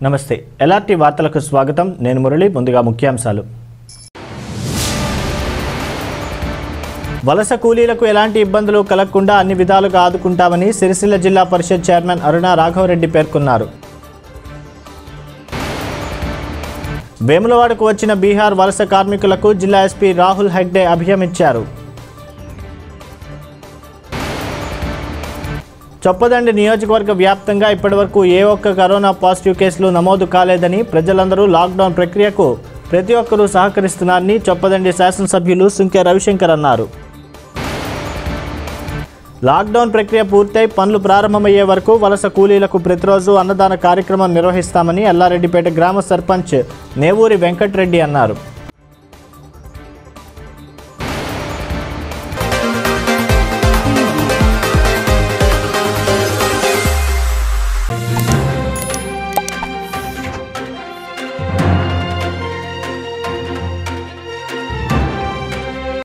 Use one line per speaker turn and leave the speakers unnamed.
నమస్తే ఎల్ఆర్టీ వార్తలకు స్వాగతం నేను మురళి ముందుగా ముఖ్యాంశాలు వలస కూలీలకు ఎలాంటి ఇబ్బందులు కలగకుండా అన్ని విధాలుగా ఆదుకుంటామని సిరిసిల్ల జిల్లా పరిషత్ చైర్మన్ అరుణ రాఘవరెడ్డి పేర్కొన్నారు వేములవాడకు వచ్చిన బీహార్ వలస కార్మికులకు జిల్లా ఎస్పీ రాహుల్ హెగ్డే అభియమిచ్చారు చొప్పదండి నియోజకవర్గ వ్యాప్తంగా ఇప్పటివరకు ఏ ఒక్క కరోనా పాజిటివ్ కేసులు నమోదు కాలేదని ప్రజలందరూ లాక్డౌన్ ప్రక్రియకు ప్రతి ఒక్కరూ సహకరిస్తున్నారని చొప్పదండి శాసనసభ్యులు సుంకె రవిశంకర్ అన్నారు లాక్డౌన్ ప్రక్రియ పూర్తయి పనులు ప్రారంభమయ్యే వరకు వలస కూలీలకు ప్రతిరోజు అన్నదాన కార్యక్రమం నిర్వహిస్తామని ఎల్లారెడ్డిపేట గ్రామ సర్పంచ్ నేవూరి వెంకట్రెడ్డి అన్నారు